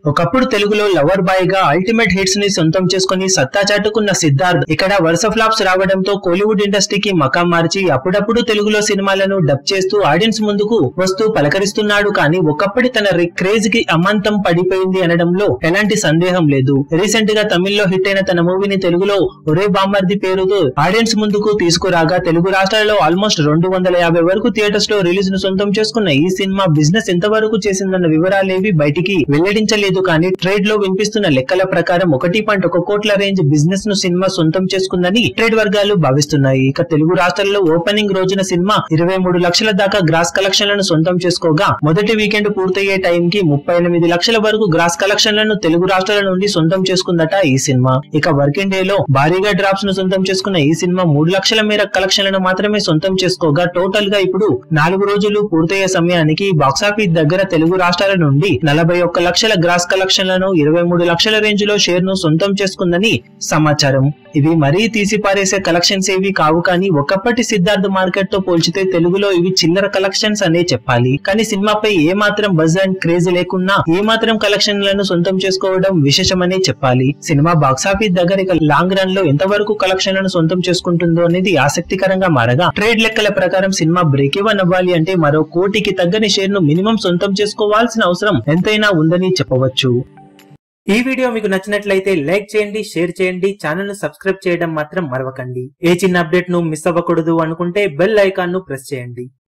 ఒకప్పుడు తెలుగులో lover boy గా అల్టిమేట్ హిట్స్ ని సొంతం చేసుకుని సత్తా చాటుకున్న సిద్ధార్థ్ ఇక్కడ వరుస ఫ్లాప్స్ రావడంతో కోలీవుడ్ ఇండస్ట్రీకి మకాం మార్చి అప్పుడప్పుడు తెలుగులో సినిమాలను డబ్ చేస్తూ ఆడియన్స్ ముందుకు వస్తూ పలకరిస్తున్నాడు కానీ ఒకప్పటి తన క్రేజ్ కి అమాంతం పడిపోయింది అనడంలో ఎలాంటి సందేహం లేదు రీసెంట్ గా తమిళ్లో హిట్ అయిన తన మూవీని తెలుగులో ఒరే బామ్మర్ది పేరుతో ఆడియన్స్ ముందుకు తీసుకురాగా తెలుగు రాష్ట్రాల్లో ఆల్మోస్ట్ రెండు వందల యాభై వరకు థియేటర్స్ లో రిలీజ్ ను సొంతం చేసుకున్న ఈ సినిమా బిజినెస్ ఎంతవరకు చేసిందన్న వివరాలేవి బయటికి వెల్లడించలేదు కానీ ట్రేడ్ లో వినిపిస్తున్న లెక్కల ప్రకారం ఒకటి పాయింట్ ఒక కోట్ల రేంజ్ బిజినెస్ ను సినిమా సొంతం చేసుకుందని ట్రేడ్ వర్గాలు భావిస్తున్నాయి ఇక తెలుగు రాష్ట్రాల్లో ఓపెనింగ్ రోజున సినిమా ఇరవై మూడు లక్షల దాకా గ్రాస్ కలెక్షన్లను సొంతం చేసుకోగా మొదటి వీకెండ్ పూర్తయ్యే టైం కి ముప్పై ఎనిమిది లక్షల వరకు గ్రాస్ కలెక్షన్లను తెలుగు రాష్ట్రాల నుండి సొంతం చేసుకుందట ఈ సినిమా ఇక వర్కింగ్ డే లో భారీగా డ్రాప్స్ ను సొంతం చేసుకున్న ఈ సినిమా మూడు లక్షల మేర కలెక్షన్లను మాత్రమే సొంతం చేసుకోగా టోటల్ గా ఇప్పుడు నాలుగు రోజులు పూర్తయ్యే సమయానికి బాక్సాఫీస్ దగ్గర తెలుగు రాష్ట్రాల నుండి నలభై ఒక్క లక్షల గ్రాస్ కలెక్షన్లను ఇరవై మూడు లక్షల రేంజ్ లో షేర్ ను సొంతం చేసుకుందని సమాచారం ఇవి మరీ తీసిపారేసే కలెక్షన్స్ ఏవి కావు కానీ ఒకప్పటి సిద్ధార్థ్ మార్కెట్ తో పోల్చితే తెలుగులో ఇవి చిల్లర కలెక్షన్స్ అనే చెప్పాలి కానీ సినిమాపై ఏ మాత్రం బజ్ అండ్ క్రేజ్ లేకున్నా ఏ మాత్రం కలెక్షన్లను సొంతం చేసుకోవడం విశేషమనే చెప్పాలి సినిమా బాక్సాఫీస్ దగ్గర ఇక లాంగ్ రన్ లో ఎంతవరకు కలెక్షన్లను సొంతం చేసుకుంటుందో అనేది ఆసక్తికరంగా మారగా ట్రేడ్ లెక్కల ప్రకారం సినిమా బ్రేక్ ఇవన్ అవ్వాలి అంటే మరో కోటికి తగ్గని షేర్ ను మినిమం సొంతం చేసుకోవాల్సిన అవసరం ఎంతైనా ఉందని చెప్పవచ్చు ఈ వీడియో మీకు నచ్చినట్లయితే లైక్ చేయండి షేర్ చేయండి ఛానల్ ను సబ్స్క్రైబ్ చేయడం మాత్రం మరవకండి ఏ చిన్న అప్డేట్ ను మిస్ అవ్వకూడదు అనుకుంటే బెల్ ఐకాన్ ను ప్రెస్ చేయండి